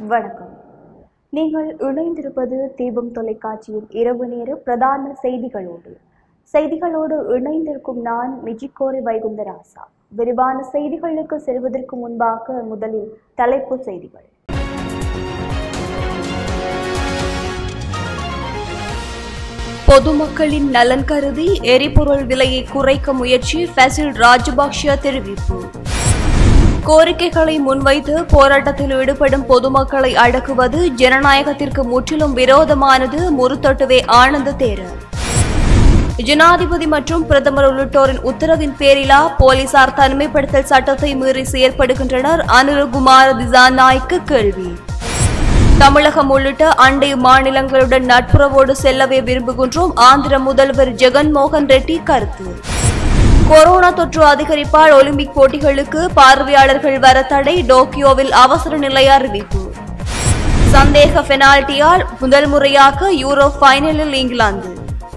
வணக்கம் நீங்கள் இணைந்திருப்பது தீபம் தொலைக்காட்சியின் இரவு நேர பிரதான செய்திகளோடு செய்திகளோடு இணைந்திருக்கும் நான் மிஜிக்கோரி வைகுந்தராசா விரிவான செய்திகளுக்கு செல்வதற்கு முன்பாக முதலில் தலைப்பு செய்திகள் பொதுமக்களின் நலன் கருதி எரிபொருள் விலையை குறைக்க முயற்சி ஃபசில் ராஜபக்ஷ தெரிவிப்பு கோரிக்கைகளை முன்வைத்து போராட்டத்தில் ஈடுபடும் பொதுமக்களை அடக்குவது ஜனநாயகத்திற்கு முற்றிலும் விரோதமானது முறுத்தொட்டுவே ஆனந்த தேரர் ஜனாதிபதி மற்றும் பிரதமர் உள்ளிட்டோரின் உத்தரவின் பேரிலா போலீசார் தனிமைப்படுத்தல் சட்டத்தை மீறி செயற்படுகின்றனர் அனுரகுமார் திசாநாய்க்கு கேள்வி தமிழகம் உள்ளிட்ட அண்டை மாநிலங்களுடன் நட்புறவோடு செல்லவே விரும்புகின்றோம் ஆந்திர முதல்வர் ஜெகன்மோகன் ரெட்டி கருத்து கொரோனா தொற்று அதிகரிப்பால் ஒலிம்பிக் போட்டிகளுக்கு பார்வையாளர்கள் வர தடை டோக்கியோவில் அவசர நிலை அறிவிப்பு சந்தேக பெனால்டியால் முதல் முறையாக யூரோ ஃபைனலில் இங்கிலாந்து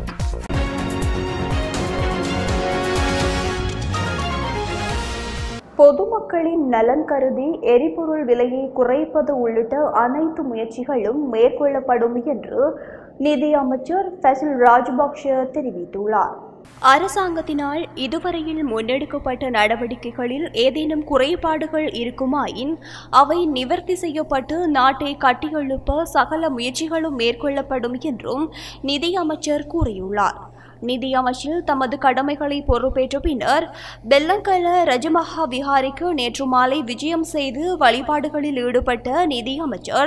பொதுமக்களின் நலன் கருதி எரிபொருள் விலையை குறைப்பது உள்ளிட்ட அனைத்து முயற்சிகளும் மேற்கொள்ளப்படும் என்று நிதி அமைச்சர் ஃபசில் ராஜபக்ஷ தெரிவித்துள்ளார் அரசாங்கத்தினால் இதுவரையில் முன்னெடுக்கப்பட்ட நடவடிக்கைகளில் ஏதேனும் குறைபாடுகள் இருக்குமாயின் அவை நிவர்த்தி செய்யப்பட்டு நாட்டை கட்டியெழுப்ப சகல முயற்சிகளும் மேற்கொள்ளப்படும் என்றும் நிதி அமைச்சர் கூறியுள்ளார் நிதி அமைச்சில் தமது கடமைகளை பொறுப்பேற்ற பின்னர் பெல்லங்கல ரஜமஹா விஹாரிக்கு நேற்று மாலை விஜயம் செய்து வழிபாடுகளில் ஈடுபட்ட நிதி அமைச்சர்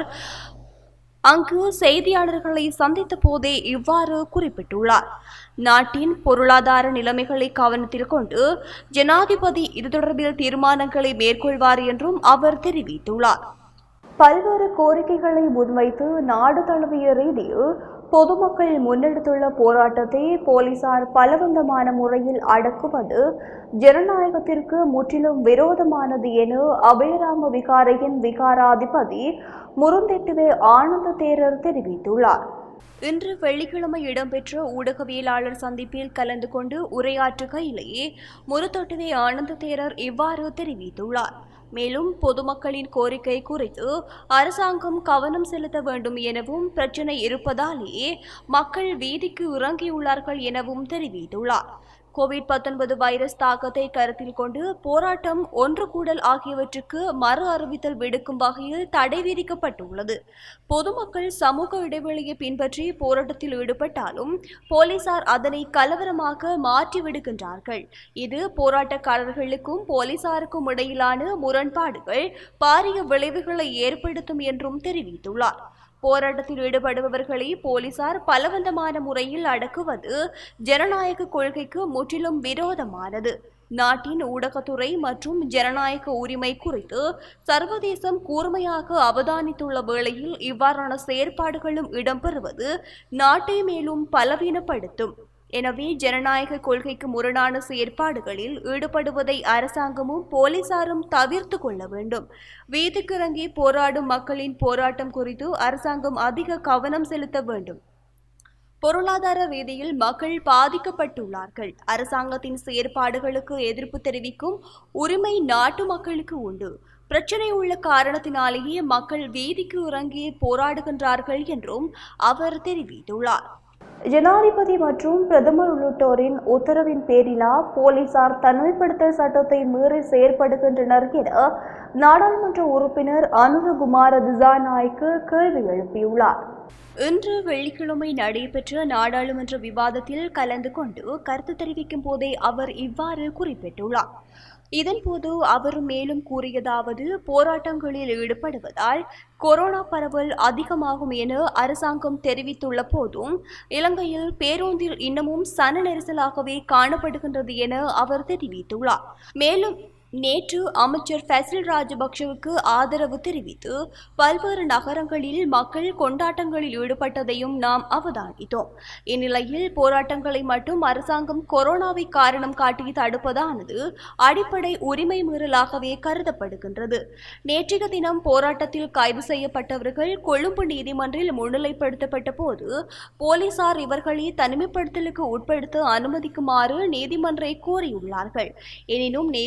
அங்கு செய்தியாளர்களை சந்தித்த போதே இவ்வாறு குறிப்பிட்டுள்ளார் நாட்டின் பொருளாதார நிலைமைகளை கவனத்தில் கொண்டு ஜனாதிபதி இது தொடர்பில் தீர்மானங்களை மேற்கொள்வார் என்றும் அவர் தெரிவித்துள்ளார் பல்வேறு கோரிக்கைகளை முன்வைத்து நாடு தழுவிய ரீதியில் பொதுமக்கள் முன்னெடுத்துள்ள போராட்டத்தை போலீசார் பலவந்தமான முறையில் அடக்குவது ஜனநாயகத்திற்கு முற்றிலும் விரோதமானது என அபயராம விகாரையின் விகாராதிபதி முருந்தெட்டுவே ஆனந்த தேரர் தெரிவித்துள்ளார் இன்று வெள்ளிக்கிழமை இடம்பெற்ற ஊடகவியலாளர் சந்திப்பில் கலந்து கொண்டு உரையாற்றுகையிலேயே முருத்தொட்டுவே ஆனந்த தேரர் இவ்வாறு தெரிவித்துள்ளார் மேலும் பொதுமக்களின் கோரிக்கை குறித்து அரசாங்கம் கவனம் செலுத்த வேண்டும் எனவும் பிரச்சினை இருப்பதாலேயே மக்கள் வீதிக்கு இறங்கியுள்ளார்கள் எனவும் தெரிவித்துள்ளார் கோவிட் பத்தொன்பது வைரஸ் தாக்கத்தை கருத்தில் கொண்டு போராட்டம் ஒன்று கூடல் ஆகியவற்றுக்கு மறு அறிவித்தல் விடுக்கும் வகையில் தடை விதிக்கப்பட்டுள்ளது பொதுமக்கள் சமூக இடைவெளியை பின்பற்றி போராட்டத்தில் ஈடுபட்டாலும் போலீசார் அதனை கலவரமாக மாற்றி விடுகின்றார்கள் இது போராட்டக்காரர்களுக்கும் போலீசாருக்கும் இடையிலான முரண்பாடுகள் பாரிய விளைவுகளை ஏற்படுத்தும் என்றும் தெரிவித்துள்ளார் போராட்டத்தில் ஈடுபடுபவர்களை போலீசார் பலவந்தமான முறையில் அடக்குவது ஜனநாயக கொள்கைக்கு முற்றிலும் விரோதமானது நாட்டின் ஊடகத்துறை மற்றும் ஜனநாயக உரிமை குறித்து சர்வதேசம் கூர்மையாக அவதானித்துள்ள வேளையில் இவ்வாறான செயற்பாடுகளும் இடம்பெறுவது நாட்டை மேலும் பலவீனப்படுத்தும் எனவே ஜனநாயக கொள்கைக்கு முரணான செயற்பாடுகளில் ஈடுபடுவதை அரசாங்கமும் போலீசாரும் தவிர்த்து கொள்ள வேண்டும் வீதிக்கிறங்கி போராடும் மக்களின் போராட்டம் குறித்து அரசாங்கம் அதிக கவனம் செலுத்த வேண்டும் பொருளாதார ரீதியில் மக்கள் பாதிக்கப்பட்டுள்ளார்கள் அரசாங்கத்தின் செயற்பாடுகளுக்கு எதிர்ப்பு தெரிவிக்கும் உரிமை நாட்டு மக்களுக்கு உண்டு பிரச்சனை உள்ள காரணத்தினாலேயே மக்கள் வீதிக்கு இறங்கி போராடுகின்றார்கள் என்றும் அவர் தெரிவித்துள்ளார் ஜனாதிபதி மற்றும் பிரதமர் உள்ளிட்டோரின் உத்தரவின் பேரிலா போலீசார் தனிமைப்படுத்தல் சட்டத்தை மீறி செயற்படுகின்றனர் என நாடாளுமன்ற உறுப்பினர் அனுரகுமார திசாநாய்க்கு கேள்வி எழுப்பியுள்ளார் இன்று வெள்ளிக்கிழமை நடைபெற்ற நாடாளுமன்ற விவாதத்தில் கலந்து கொண்டு கருத்து தெரிவிக்கும் போதே அவர் இவ்வாறு குறிப்பிட்டுள்ளார் இதன்போது அவர் மேலும் கூறியதாவது போராட்டங்களில் ஈடுபடுவதால் கொரோனா பரவல் அதிகமாகும் என அரசாங்கம் தெரிவித்துள்ள போதும் இலங்கையில் பேருந்தில் இன்னமும் சன நெரிசலாகவே காணப்படுகின்றது என அவர் தெரிவித்துள்ளார் மேலும் நேற்று அமைச்சர் ஃபசில் ராஜபக்ஷவுக்கு ஆதரவு தெரிவித்து பல்வேறு நகரங்களில் மக்கள் கொண்டாட்டங்களில் ஈடுபட்டதையும் நாம் அவதானித்தோம் இந்நிலையில் போராட்டங்களை மட்டும் அரசாங்கம் கொரோனாவை காரணம் காட்டி தடுப்பதானது அடிப்படை உரிமை மீறலாகவே கருதப்படுகின்றது நேற்றைய தினம் போராட்டத்தில் கைது செய்யப்பட்டவர்கள் கொழும்பு நீதிமன்றில் முன்னிலைப்படுத்தப்பட்ட போது போலீசார் இவர்களை தனிமைப்படுத்தலுக்கு உட்படுத்த அனுமதிக்குமாறு நீதிமன்றை கோரியுள்ளார்கள் எனினும் நீதிமன்றம்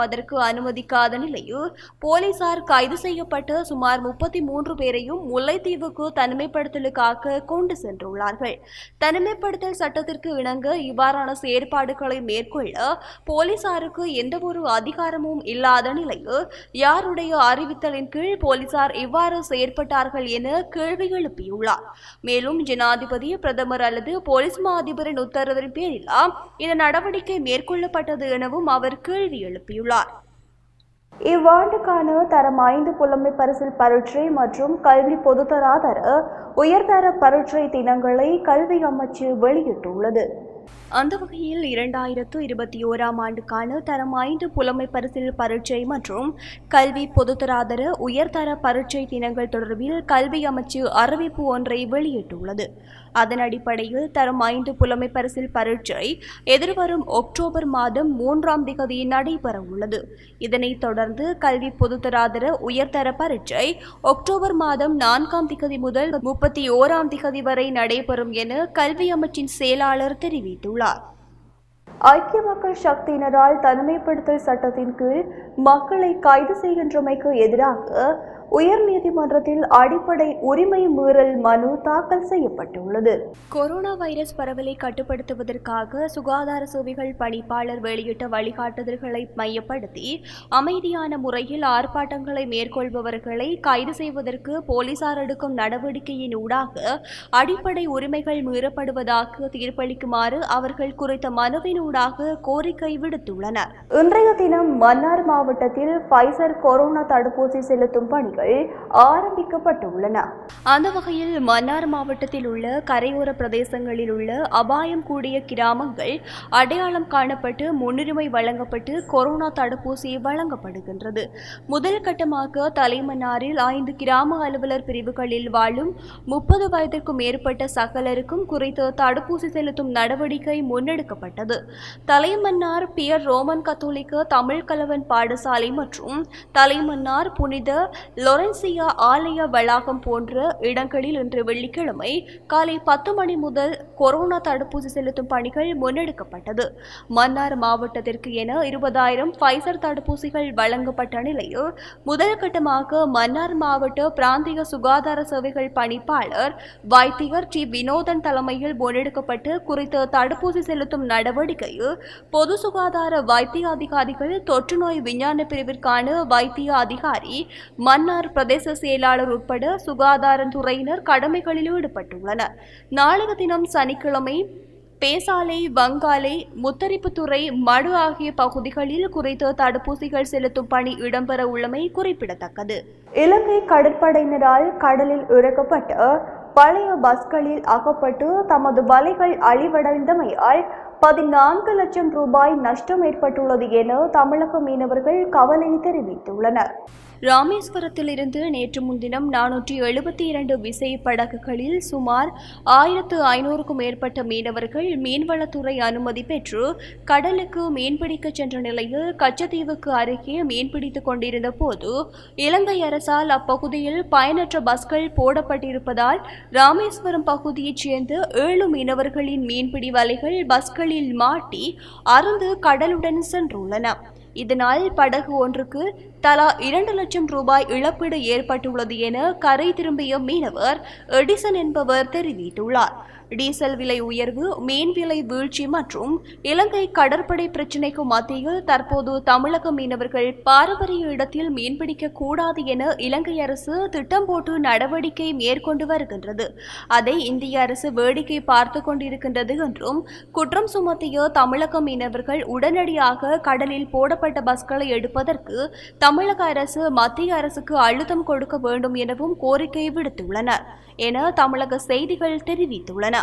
யாரையும் அதற்கு அனுமதிக்காத நிலையில் போலீசார் கைது செய்யப்பட்ட சுமார் முப்பத்தி மூன்று பேரையும் முல்லைத்தீவுக்கு தனிமைப்படுத்தலுக்காக கொண்டு சென்றுள்ளார்கள் தனிமைப்படுத்தல் சட்டத்திற்கு இணங்க இவ்வாறான செயற்பாடுகளை மேற்கொள்ள போலீசாருக்கு எந்தவொரு அதிகாரமும் இல்லாத நிலையில் யாருடைய அறிவித்தலின் கீழ் போலீசார் இவ்வாறு செயற்பட்டார்கள் என கேள்வி எழுப்பியுள்ளார் மேலும் ஜனாதிபதி பிரதமர் அல்லது போலீஸ் மா அதிபரின் உத்தரவின் பேரிலா இந்த நடவடிக்கை மேற்கொள்ளப்பட்டது எனவும் அவர் கேள்வி எழுப்பியுள்ளார் இவ்வாண்டுக்கான தரம் ஐந்து புலமை பரிசில் பரீட்சை மற்றும் கல்வி பொதுத்தராதர உயர்தர பரீட்சை தினங்களை கல்வி அமைச்சு வெளியிட்டுள்ளது அந்த வகையில் இரண்டாயிரத்து இருபத்தி ஓராம் ஆண்டுக்கான தரம் ஐந்து புலமை பரிசில் பரீட்சை மற்றும் கல்வி பொதுத்தராதர உயர்தர பரீட்சை தினங்கள் தொடர்பில் கல்வி அமைச்சு அறிவிப்பு ஒன்றை வெளியிட்டுள்ளது அதன் அடிப்படையில் தரம் ஐந்து புலமை பரிசில் பரீட்சை எதிர்வரும் அக்டோபர் மாதம் மூன்றாம் திகதி நடைபெற உள்ளது இதனைத் தொடர்ந்து கல்வி பொதுத்தராதர உயர்தர பரீட்சை அக்டோபர் மாதம் நான்காம் திகதி முதல் முப்பத்தி ஓராம் திகதி வரை நடைபெறும் என கல்வி அமைச்சின் செயலாளர் தெரிவித்துள்ளார் ஐக்கிய மக்கள் சக்தியினரால் தனிமைப்படுத்தல் சட்டத்தின் கீழ் மக்களை கைது செய்கின்றமைக்கு எதிராக உயர்நீதிமன்றத்தில் அடிப்படை உரிமை மீறல் மனு தாக்கல் செய்யப்பட்டுள்ளது கொரோனா வைரஸ் பரவலை கட்டுப்படுத்துவதற்காக சுகாதார சேவைகள் பணிப்பாளர் வெளியிட்ட வழிகாட்டுதல்களை மையப்படுத்தி அமைதியான முறையில் ஆர்ப்பாட்டங்களை மேற்கொள்பவர்களை கைது செய்வதற்கு போலீசார் எடுக்கும் நடவடிக்கையின் ஊடாக அடிப்படை உரிமைகள் மீறப்படுவதாக தீர்ப்பளிக்குமாறு அவர்கள் குறித்த மனுவினூடாக கோரிக்கை விடுத்துள்ளனர் இன்றைய தினம் மன்னார் மாவட்டத்தில் ஃபைசர் கொரோனா தடுப்பூசி செலுத்தும் பணிகள் ஆரம்பிக்கப்பட்டுள்ளன அந்த வகையில் மன்னார் மாவட்டத்தில் உள்ள கரையோர பிரதேசங்களில் உள்ள அபாயம் கூடிய கிராமங்கள் அடையாளம் காணப்பட்டு முன்னுரிமை வழங்கப்பட்டு கொரோனா தடுப்பூசி வழங்கப்படுகின்றது முதல் கட்டமாக தலைமன்னாரில் ஐந்து கிராம அலுவலர் பிரிவுகளில் வாழும் முப்பது வயதிற்கும் மேற்பட்ட சகலருக்கும் குறித்து தடுப்பூசி செலுத்தும் நடவடிக்கை முன்னெடுக்கப்பட்டது தலைமன்னார் பியர் ரோமன் கத்தோலிக்க தமிழ் கலவன் பாடசாலை மற்றும் தலைமன்னார் புனித லொரன்சியா ஆலய வளாகம் போன்ற இடங்களில் இன்று வெள்ளிக்கிழமை காலை பத்து மணி முதல் கொரோனா தடுப்பூசி செலுத்தும் பணிகள் முன்னெடுக்கப்பட்டது மன்னார் மாவட்டத்திற்கு என இருபதாயிரம் ஃபைசர் தடுப்பூசிகள் வழங்கப்பட்ட நிலையில் முதல் கட்டமாக மன்னார் மாவட்ட பிராந்திய சுகாதார சேவைகள் பணிப்பாளர் வைத்தியர் டி வினோதன் தலைமையில் முன்னெடுக்கப்பட்டு குறித்த தடுப்பூசி செலுத்தும் நடவடிக்கையில் பொது சுகாதார வைத்திய அதிகாரிகள் தொற்று நோய் விஞ்ஞான பிரிவிற்கான வைத்திய அதிகாரி மன்னார் பிரதேச செயலாளர் உட்பட சுகாதாரத்துறையினர் கடமைகளில் ஈடுபட்டுள்ளனர் நாளைய தினம் சனிக்கிழமை பேசாலை வங்காலை முத்தரிப்புத்துறை மடு ஆகிய பகுதிகளில் குறித்த தடுப்பூசிகள் செலுத்தும் பணி இடம்பெற உள்ளமை குறிப்பிடத்தக்கது இலங்கை கடற்படையினரால் கடலில் இறக்கப்பட்ட பழைய பஸ்களில் அகப்பட்டு தமது வலைகள் அழிவடைந்தமையால் பதினான்கு லட்சம் ரூபாய் நஷ்டம் ஏற்பட்டுள்ளது என தமிழக மீனவர்கள் கவலை தெரிவித்துள்ளனர் ராமேஸ்வரத்திலிருந்து நேற்று முன்தினம் நானூற்றி எழுபத்தி இரண்டு விசை படகுகளில் சுமார் ஆயிரத்து ஐநூறுக்கும் மேற்பட்ட மீனவர்கள் மீன்வளத்துறை அனுமதி பெற்று கடலுக்கு மீன்பிடிக்க சென்ற நிலையில் கச்சத்தீவுக்கு அருகே மீன்பிடித்துக் கொண்டிருந்த போது இலங்கை அரசால் அப்பகுதியில் பயனற்ற பஸ்கள் போடப்பட்டிருப்பதால் ராமேஸ்வரம் பகுதியைச் சேர்ந்த ஏழு மீனவர்களின் மீன்பிடி வலைகள் பஸ்களில் மாட்டி அருந்து கடலுடன் சென்றுள்ளன இதனால் படகு ஒன்றுக்கு தலா இரண்டு லட்சம் ரூபாய் இழப்பீடு ஏற்பட்டுள்ளது என கரை திரும்பிய மீனவர் எடிசன் என்பவர் தெரிவித்துள்ளார் டீசல் விலை உயர்வு மீன் விலை வீழ்ச்சி மற்றும் இலங்கை கடற்படை பிரச்சினைக்கு மத்தியில் தற்போது தமிழக மீனவர்கள் பாரம்பரிய இடத்தில் மீன்பிடிக்க கூடாது என இலங்கை அரசு திட்டம் போட்டு நடவடிக்கை மேற்கொண்டு வருகின்றது அதை இந்திய அரசு வேடிக்கை பார்த்து கொண்டிருக்கின்றது என்றும் குற்றம் சுமத்திய தமிழக மீனவர்கள் உடனடியாக கடலில் போடப்பட்ட பஸ்களை எடுப்பதற்கு தமிழக அரசு மத்திய அரசுக்கு அழுத்தம் கொடுக்க வேண்டும் எனவும் கோரிக்கை விடுத்துள்ளனர் என தமிழக செய்திகள் தெரிவித்துள்ளன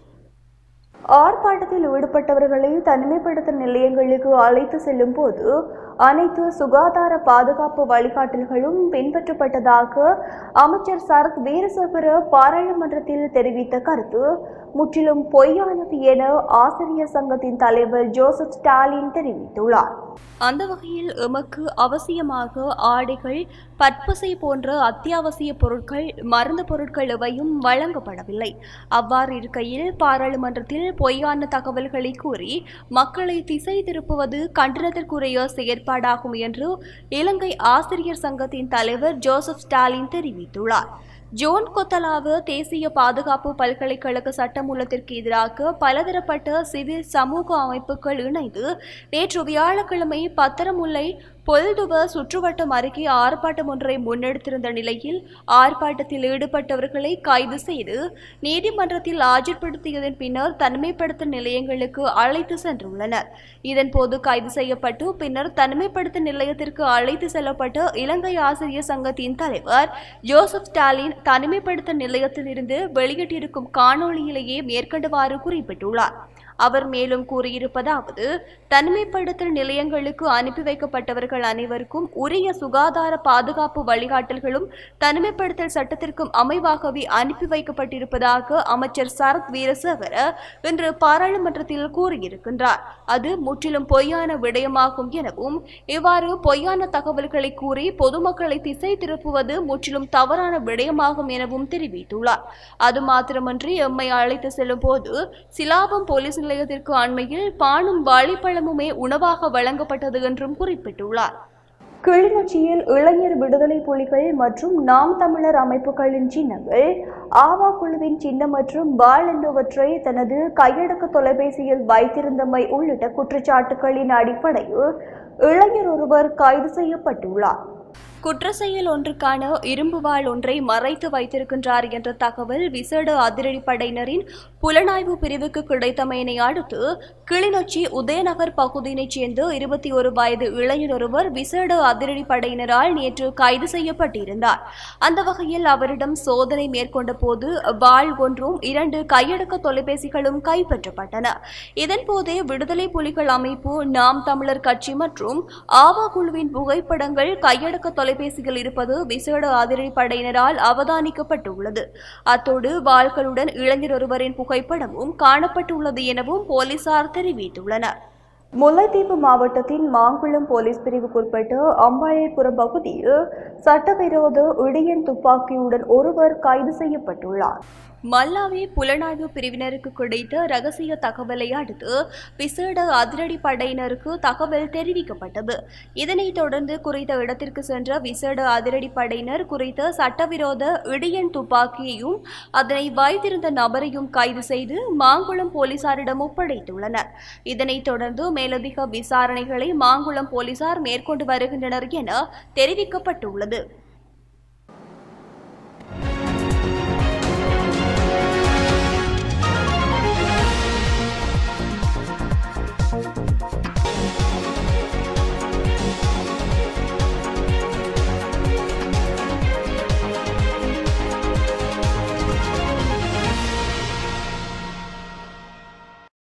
ஆர்ப்பாட்டத்தில் ஈடுபட்டவர்களை தனிமைப்படுத்தல் நிலையங்களுக்கு அழைத்து செல்லும் போது அனைத்து சுகாதார பாதுகாப்பு வழிகாட்டல்களும் பின்பற்றப்பட்டதாக அமைச்சர் சரத் வீரசேகர பாராளுமன்றத்தில் தெரிவித்த கருத்து முற்றிலும் பொய்யானது என ஆசிரியர் சங்கத்தின் தலைவர் ஜோசப் ஸ்டாலின் தெரிவித்துள்ளார் அந்த வகையில் எமக்கு அவசியமாக ஆடைகள் பற்பசை போன்ற அத்தியாவசிய பொருட்கள் மருந்து பொருட்கள் எவையும் வழங்கப்படவில்லை அவ்வாறு இருக்கையில் பாராளுமன்றத்தில் பொய்யான தகவல்களை கூறி மக்களை திசை திருப்புவது கண்டனத்திற்குரிய செயற்பாடு ஏற்பாடாகும் என்று இலங்கை ஆசிரியர் சங்கத்தின் தலைவர் ஜோசப் ஸ்டாலின் தெரிவித்துள்ளார் ஜோன் கொத்தலாவு தேசிய பாதுகாப்பு பல்கலைக்கழக சட்டமூலத்திற்கு எதிராக பலதரப்பட்ட சிவில் சமூக அமைப்புகள் இணைந்து நேற்று வியாழக்கிழமை பத்திரமுல்லை பொல்துவ சுற்றுவட்டம் அருகே ஆர்ப்பாட்டம் ஒன்றை முன்னெடுத்திருந்த நிலையில் ஆர்ப்பாட்டத்தில் ஈடுபட்டவர்களை கைது செய்து நீதிமன்றத்தில் ஆஜர்படுத்தியதன் பின்னர் தனிமைப்படுத்தல் நிலையங்களுக்கு அழைத்து சென்றுள்ளனர் இதன்போது கைது செய்யப்பட்டு பின்னர் தனிமைப்படுத்தல் நிலையத்திற்கு அழைத்து செல்லப்பட்ட இலங்கை ஆசிரியர் சங்கத்தின் தலைவர் ஜோசப் ஸ்டாலின் தனிமைப்படுத்தல் நிலையத்தில் இருந்து வெளியிட்டிருக்கும் காணொளியிலேயே மேற்கண்டவாறு குறிப்பிட்டுள்ளார் அவர் மேலும் கூறியிருப்பதாவது தனிமைப்படுத்தல் நிலையங்களுக்கு அனுப்பி வைக்கப்பட்டவர்கள் அனைவருக்கும் உரிய சுகாதார பாதுகாப்பு வழிகாட்டல்களும் தனிமைப்படுத்தல் சட்டத்திற்கும் அமைவாகவே அனுப்பி வைக்கப்பட்டிருப்பதாக அமைச்சர் சரத் வீரசேகர இன்று பாராளுமன்றத்தில் கூறியிருக்கின்றார் அது முற்றிலும் பொய்யான விடயமாகும் எனவும் இவ்வாறு பொய்யான தகவல்களை கூறி பொதுமக்களை திசை திருப்புவது முற்றிலும் தவறான விடயமாகும் எனவும் தெரிவித்துள்ளார் அது மாத்திரமன்றி எம்மை அழைத்து செல்லும் போது சிலாபம் போலீஸ் நிலையத்திற்கு அண்மையில் பானும் வாழைப்பழமுமே உணவாக வழங்கப்பட்டது என்றும் குறிப்பிட்டுள்ளார் கிளிநொச்சியில் இளைஞர் விடுதலை புலிகள் மற்றும் நாம் தமிழர் அமைப்புகளின் சின்னங்கள் ஆவா குழுவின் சின்னம் மற்றும் பால் என்பவற்றை தனது கையடக்க தொலைபேசியில் வைத்திருந்தமை உள்ளிட்ட குற்றச்சாட்டுகளின் அடிப்படையில் இளைஞர் ஒருவர் கைது செய்யப்பட்டுள்ளார் குற்ற செயல் ஒன்றுக்கான இரும்பு வாள் ஒன்றை மறைத்து வைத்திருக்கின்றார் என்ற தகவல் விசேட அதிரடிப்படையினரின் புலனாய்வு பிரிவுக்கு கிடைத்தமையினை அடுத்து கிளிநொச்சி உதயநகர் பகுதியினைச் சேர்ந்த இருபத்தி ஒரு வயது இளைஞர் ஒருவர் விசேட அதிரடிப்படையினரால் நேற்று கைது செய்யப்பட்டிருந்தார் அந்த வகையில் அவரிடம் சோதனை மேற்கொண்ட போது வாள் ஒன்றும் இரண்டு கையடக்க தொலைபேசிகளும் கைப்பற்றப்பட்டன இதன்போதே விடுதலை புலிகள் அமைப்பு நாம் தமிழர் கட்சி மற்றும் ஆவா குழுவின் புகைப்படங்கள் கையடக்க தொலைபேசியில் இருப்பது விசேட அதிரடிப்படையினரால் அவதானிக்கப்பட்டுள்ளது அத்தோடு வாள்களுடன் இளைஞர் ஒருவரின் புகைப்படமும் காணப்பட்டுள்ளது எனவும் போலீசார் தெரிவித்துள்ளனர் முல்லைத்தீவு மாவட்டத்தின் மாங்குளம் போலீஸ் பிரிவுக்குட்பட்ட அம்பாயேபுரம் பகுதியில் சட்டவிரோத இடியன் துப்பாக்கியுடன் ஒருவர் கைது செய்யப்பட்டுள்ளார் மல்லாவி புலனாய்வு பிரிவினருக்கு கிடைத்த ரகசிய தகவலை அடுத்து விசேட அதிரடி படையினருக்கு தகவல் தெரிவிக்கப்பட்டது இதனைத் தொடர்ந்து குறித்த இடத்திற்கு சென்ற விசேட அதிரடி படையினர் குறித்த சட்டவிரோத இடியன் துப்பாக்கியையும் அதனை வைத்திருந்த நபரையும் கைது செய்து மாங்குளம் போலீசாரிடம் ஒப்படைத்துள்ளனர் இதனைத் தொடர்ந்து மேலதிக விசாரணைகளை மாங்குளம் போலீசார் மேற்கொண்டு வருகின்றனர் என தெரிவிக்கப்பட்டுள்ளது